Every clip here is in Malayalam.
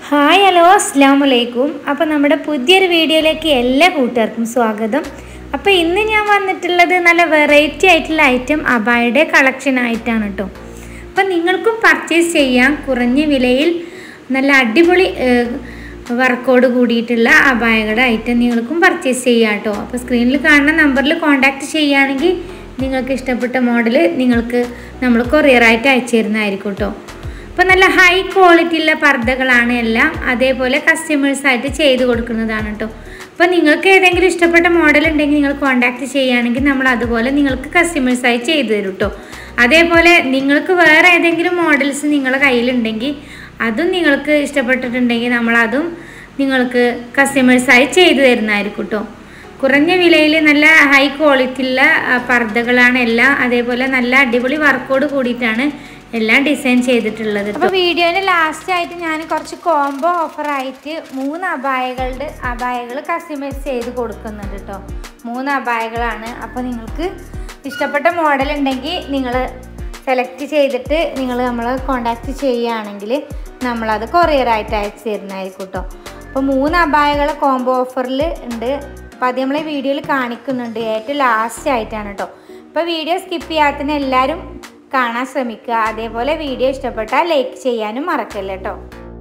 ഹായ് ഹലോ അസ്സാം വലൈക്കും അപ്പോൾ നമ്മുടെ പുതിയൊരു വീഡിയോയിലേക്ക് എല്ലാ കൂട്ടുകാർക്കും സ്വാഗതം അപ്പോൾ ഇന്ന് ഞാൻ വന്നിട്ടുള്ളത് നല്ല വെറൈറ്റി ആയിട്ടുള്ള ഐറ്റം അബായുടെ കളക്ഷൻ ആയിട്ടാണ് കേട്ടോ അപ്പോൾ നിങ്ങൾക്കും പർച്ചേസ് ചെയ്യാം കുറഞ്ഞ വിലയിൽ നല്ല അടിപൊളി വർക്കോട് കൂടിയിട്ടുള്ള അബായകളുടെ ഐറ്റം നിങ്ങൾക്കും പർച്ചേസ് ചെയ്യാം കേട്ടോ അപ്പോൾ സ്ക്രീനിൽ കാണുന്ന നമ്പറിൽ കോൺടാക്റ്റ് ചെയ്യുകയാണെങ്കിൽ നിങ്ങൾക്ക് ഇഷ്ടപ്പെട്ട മോഡൽ നിങ്ങൾക്ക് നമ്മൾ കൊറിയറായിട്ട് അയച്ചു തരുന്നതായിരിക്കും കേട്ടോ അപ്പോൾ നല്ല ഹൈ ക്വാളിറ്റി ഉള്ള പർദ്ദകളാണ് എല്ലാം അതേപോലെ കസ്റ്റമേഴ്സായിട്ട് ചെയ്ത് കൊടുക്കുന്നതാണ് കേട്ടോ അപ്പോൾ നിങ്ങൾക്ക് ഏതെങ്കിലും ഇഷ്ടപ്പെട്ട മോഡൽ ഉണ്ടെങ്കിൽ നിങ്ങൾ കോൺടാക്റ്റ് ചെയ്യുകയാണെങ്കിൽ നമ്മൾ അതുപോലെ നിങ്ങൾക്ക് കസ്റ്റമേഴ്സായി ചെയ്തു തരും കേട്ടോ അതേപോലെ നിങ്ങൾക്ക് വേറെ ഏതെങ്കിലും മോഡൽസ് നിങ്ങളുടെ കയ്യിലുണ്ടെങ്കിൽ അതും നിങ്ങൾക്ക് ഇഷ്ടപ്പെട്ടിട്ടുണ്ടെങ്കിൽ നമ്മളതും നിങ്ങൾക്ക് കസ്റ്റമേഴ്സായി ചെയ്തു തരുന്നതായിരിക്കും കേട്ടോ കുറഞ്ഞ വിലയിൽ നല്ല ഹൈ ക്വാളിറ്റി ഉള്ള ആ, പർദ്ദകളാണ് എല്ലാം അതേപോലെ നല്ല അടിപൊളി വർക്കോട് കൂടിയിട്ടാണ് എല്ലാം ഡിസൈൻ ചെയ്തിട്ടുള്ളത് അപ്പോൾ വീഡിയോയുടെ ലാസ്റ്റ് ആയിട്ട് ഞാൻ കുറച്ച് കോംബോ ഓഫറായിട്ട് മൂന്ന് അബായകളുടെ അബായകൾ കസ്റ്റമൈസ് ചെയ്ത് കൊടുക്കുന്നുണ്ട് കേട്ടോ മൂന്ന് അബായകളാണ് അപ്പോൾ നിങ്ങൾക്ക് ഇഷ്ടപ്പെട്ട മോഡൽ ഉണ്ടെങ്കിൽ നിങ്ങൾ സെലക്ട് ചെയ്തിട്ട് നിങ്ങൾ നമ്മളെ കോണ്ടാക്ട് ചെയ്യുകയാണെങ്കിൽ നമ്മളത് കൊറിയറായിട്ട് അയച്ചു തരുന്നതായിരിക്കും കേട്ടോ അപ്പോൾ മൂന്ന് അബായകൾ കോംബോ ഓഫറിൽ ഉണ്ട് അപ്പോൾ അത് നമ്മളെ വീഡിയോയിൽ കാണിക്കുന്നുണ്ട് ഏറ്റവും ലാസ്റ്റ് ആയിട്ടാണ് കേട്ടോ അപ്പോൾ വീഡിയോ സ്കിപ്പ് ചെയ്യാത്തതിന് എല്ലാവരും കാണാൻ ശ്രമിക്കുക അതേപോലെ വീഡിയോ ഇഷ്ടപ്പെട്ടാൽ ലൈക്ക് ചെയ്യാനും മറക്കല്ല കേട്ടോ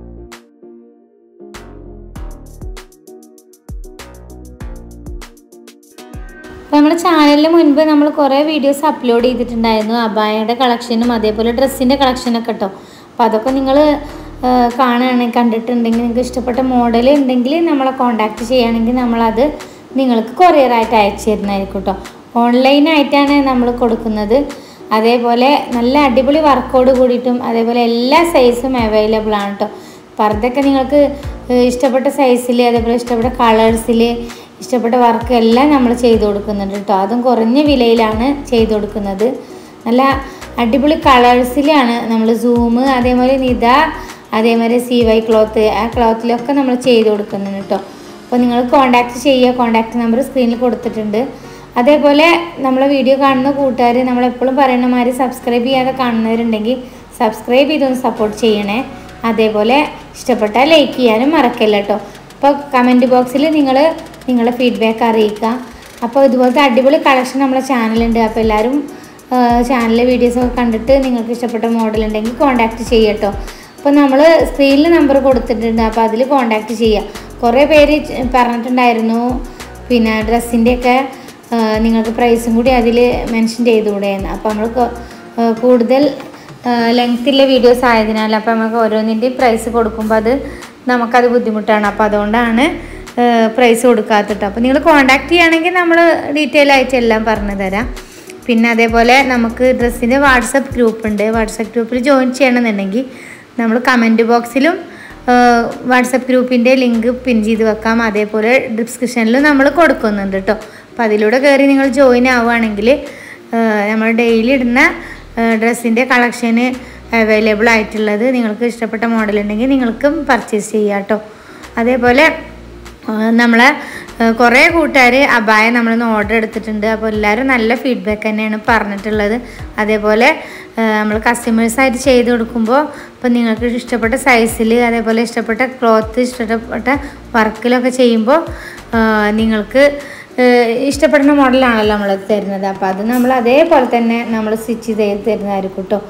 അപ്പോൾ നമ്മുടെ ചാനലിൽ മുൻപ് നമ്മൾ കുറേ വീഡിയോസ് അപ്ലോഡ് ചെയ്തിട്ടുണ്ടായിരുന്നു അബായയുടെ കളക്ഷനും അതേപോലെ ഡ്രസ്സിൻ്റെ കളക്ഷനൊക്കെ കേട്ടോ അപ്പോൾ അതൊക്കെ നിങ്ങൾ കാണുകയാണെങ്കിൽ കണ്ടിട്ടുണ്ടെങ്കിൽ നിങ്ങൾക്ക് ഇഷ്ടപ്പെട്ട മോഡൽ ഉണ്ടെങ്കിൽ നമ്മളെ കോൺടാക്റ്റ് ചെയ്യുകയാണെങ്കിൽ നമ്മളത് നിങ്ങൾക്ക് കൊറിയറായിട്ട് അയച്ചു തരുന്നതായിരിക്കും കേട്ടോ ഓൺലൈനായിട്ടാണ് നമ്മൾ കൊടുക്കുന്നത് അതേപോലെ നല്ല അടിപൊളി വർക്കോട് കൂടിയിട്ടും അതേപോലെ എല്ലാ സൈസും അവൈലബിൾ ആണ് കേട്ടോ പർദ്ദൊക്കെ നിങ്ങൾക്ക് ഏഹ്, ഇഷ്ടപ്പെട്ട സൈസിൽ അതേപോലെ ഇഷ്ടപ്പെട്ട കളേഴ്സിൽ ഇഷ്ടപ്പെട്ട വർക്ക് എല്ലാം നമ്മൾ ചെയ്ത് കൊടുക്കുന്നുണ്ട് കേട്ടോ അതും കുറഞ്ഞ വിലയിലാണ് ചെയ്ത് കൊടുക്കുന്നത് നല്ല അടിപൊളി കളേഴ്സിലാണ് നമ്മൾ സൂം അതേപോലെ നിത അതേമാതിരി സി വൈ ക്ലോത്ത് ആ ക്ലോത്തിലൊക്കെ നമ്മൾ ചെയ്ത് കൊടുക്കുന്നുണ്ട് കേട്ടോ അപ്പോൾ നിങ്ങൾ കോൺടാക്റ്റ് ചെയ്യുക കോൺടാക്റ്റ് നമ്പർ സ്ക്രീനിൽ കൊടുത്തിട്ടുണ്ട് അതേപോലെ നമ്മളെ വീഡിയോ കാണുന്ന കൂട്ടുകാർ നമ്മളെപ്പോഴും പറയുന്ന മാതിരി സബ്സ്ക്രൈബ് ചെയ്യാതെ കാണുന്നവരുണ്ടെങ്കിൽ സബ്സ്ക്രൈബ് ചെയ്തൊന്ന് സപ്പോർട്ട് ചെയ്യണേ അതേപോലെ ഇഷ്ടപ്പെട്ടാൽ ലൈക്ക് ചെയ്യാനും മറക്കല്ല കേട്ടോ അപ്പോൾ കമൻറ്റ് ബോക്സിൽ നിങ്ങൾ നിങ്ങളുടെ ഫീഡ്ബാക്ക് അറിയിക്കുക അപ്പോൾ ഇതുപോലത്തെ അടിപൊളി കളക്ഷൻ നമ്മളെ ചാനലുണ്ട് അപ്പോൾ എല്ലാവരും ചാനലിലെ വീഡിയോസൊക്കെ കണ്ടിട്ട് നിങ്ങൾക്ക് ഇഷ്ടപ്പെട്ട മോഡൽ ഉണ്ടെങ്കിൽ കോൺടാക്റ്റ് ചെയ്യുക കേട്ടോ അപ്പോൾ നമ്മൾ സ്ക്രീനിൽ നമ്പർ കൊടുത്തിട്ടുണ്ട് അപ്പോൾ അതിൽ കോൺടാക്റ്റ് ചെയ്യുക കുറേ പേര് ച- പറഞ്ഞിട്ടുണ്ടായിരുന്നു പിന്നെ ഡ്രസ്സിൻ്റെയൊക്കെ നിങ്ങൾക്ക് പ്രൈസും കൂടി അതിൽ മെൻഷൻ ചെയ്തുകൂടെ എന്ന് അപ്പോൾ നമ്മൾ കൊ- ആ, കൂടുതൽ ലെങ്ത്തുള്ള വീഡിയോസ് ആയതിനാൽ അപ്പോൾ നമുക്ക് ഓരോന്നിൻ്റെയും പ്രൈസ് കൊടുക്കുമ്പോൾ അത് നമുക്കത് ബുദ്ധിമുട്ടാണ് അപ്പോൾ അതുകൊണ്ടാണ് പ്രൈസ് കൊടുക്കാത്തത് അപ്പോൾ നിങ്ങൾ കോൺടാക്ട് ചെയ്യുകയാണെങ്കിൽ നമ്മൾ ഡീറ്റെയിൽ ആയിട്ട് എല്ലാം പറഞ്ഞു തരാം പിന്നെ അതേപോലെ നമുക്ക് ഡ്രസ്സിൻ്റെ വാട്സപ്പ് ഗ്രൂപ്പ് ഉണ്ട് വാട്സപ്പ് ഗ്രൂപ്പിൽ ജോയിൻ ചെയ്യണമെന്നുണ്ടെങ്കിൽ നമ്മൾ കമൻറ്റ് ബോക്സിലും വാട്സപ്പ് ഗ്രൂപ്പിൻ്റെ ലിങ്ക് പിൻ ചെയ്ത് വെക്കാം അതേപോലെ ഡിസ്ക്രിപ്ഷനിൽ നമ്മൾ കൊടുക്കുന്നുണ്ട് കേട്ടോ അപ്പോൾ അതിലൂടെ കയറി നിങ്ങൾ ജോയിൻ ആവുകയാണെങ്കിൽ നമ്മൾ ഡെയിലി ഇടുന്ന ഡ്രസ്സിൻ്റെ കളക്ഷന് അവൈലബിൾ ആയിട്ടുള്ളത് നിങ്ങൾക്ക് ഇഷ്ടപ്പെട്ട മോഡൽ ഉണ്ടെങ്കിൽ നിങ്ങൾക്കും പർച്ചേസ് ചെയ്യാം കേട്ടോ അതേപോലെ ആ, നമ്മളെ ആ, കുറേ കൂട്ടുകാർ അബായ നമ്മളിന്ന് ഓർഡർ എടുത്തിട്ടുണ്ട് അപ്പോൾ എല്ലാവരും നല്ല ഫീഡ്ബാക്ക് തന്നെയാണ് പറഞ്ഞിട്ടുള്ളത് അതേപോലെ നമ്മൾ കസ്റ്റമേഴ്സായിട്ട് ചെയ്ത് കൊടുക്കുമ്പോൾ അപ്പോൾ നിങ്ങൾക്ക് ഇഷ്ടപ്പെട്ട സൈസിൽ അതേപോലെ ഇഷ്ടപ്പെട്ട ക്ലോത്ത് ഇഷ്ടപ്പെട്ട വർക്കിലൊക്കെ ചെയ്യുമ്പോൾ ആ, നിങ്ങൾക്ക് ആ, ഇഷ്ടപ്പെടുന്ന മോഡലാണല്ലോ നമ്മൾ തരുന്നത് അപ്പോൾ അത് നമ്മൾ അതേപോലെ തന്നെ നമ്മൾ സ്റ്റിച്ച് ചെയ്ത് തരുന്നതായിരിക്കും കേട്ടോ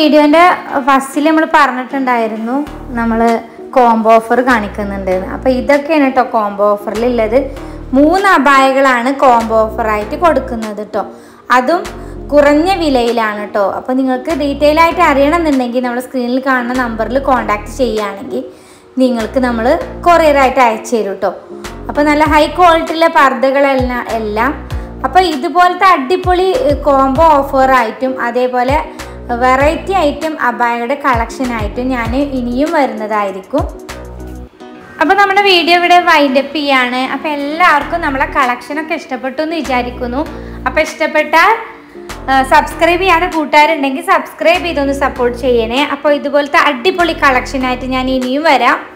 വീഡിയോൻ്റെ ഫസ്റ്റിൽ നമ്മൾ പറഞ്ഞിട്ടുണ്ടായിരുന്നു നമ്മൾ കോംബോ ഓഫർ കാണിക്കുന്നുണ്ട് അപ്പോൾ ഇതൊക്കെയാണ് കേട്ടോ കോംബോ ഓഫറിലുള്ളത് മൂന്ന് അപായകളാണ് കോംബോ ഓഫറായിട്ട് കൊടുക്കുന്നത് കേട്ടോ അതും കുറഞ്ഞ വിലയിലാണ് കേട്ടോ അപ്പോൾ നിങ്ങൾക്ക് ഡീറ്റെയിൽ ആയിട്ട് അറിയണമെന്നുണ്ടെങ്കിൽ നമ്മൾ സ്ക്രീനിൽ കാണുന്ന നമ്പറിൽ കോൺടാക്ട് ചെയ്യുകയാണെങ്കിൽ നിങ്ങൾക്ക് നമ്മൾ കൊറിയറായിട്ട് അയച്ചു തരും കേട്ടോ അപ്പോൾ നല്ല ഹൈ ക്വാളിറ്റിയിലെ പർദ്ദകളെല്ലാം എല്ലാം അപ്പോൾ ഇതുപോലത്തെ അടിപൊളി കോംബോ ഓഫറായിട്ടും അതേപോലെ വെറൈറ്റി ഐറ്റം അബായയുടെ കളക്ഷനായിട്ടും ഞാൻ ഇനിയും വരുന്നതായിരിക്കും അപ്പോൾ നമ്മുടെ വീഡിയോ ഇവിടെ വൈൻഡപ്പ് ചെയ്യാണ് അപ്പോൾ എല്ലാവർക്കും നമ്മളെ കളക്ഷനൊക്കെ ഇഷ്ടപ്പെട്ടു എന്ന് വിചാരിക്കുന്നു അപ്പോൾ ഇഷ്ടപ്പെട്ടാൽ സബ്സ്ക്രൈബ് ചെയ്യാതെ കൂട്ടുകാരുണ്ടെങ്കിൽ സബ്സ്ക്രൈബ് ചെയ്തൊന്ന് സപ്പോർട്ട് ചെയ്യണേ അപ്പോൾ ഇതുപോലത്തെ അടിപൊളി കളക്ഷനായിട്ട് ഞാൻ ഇനിയും വരാം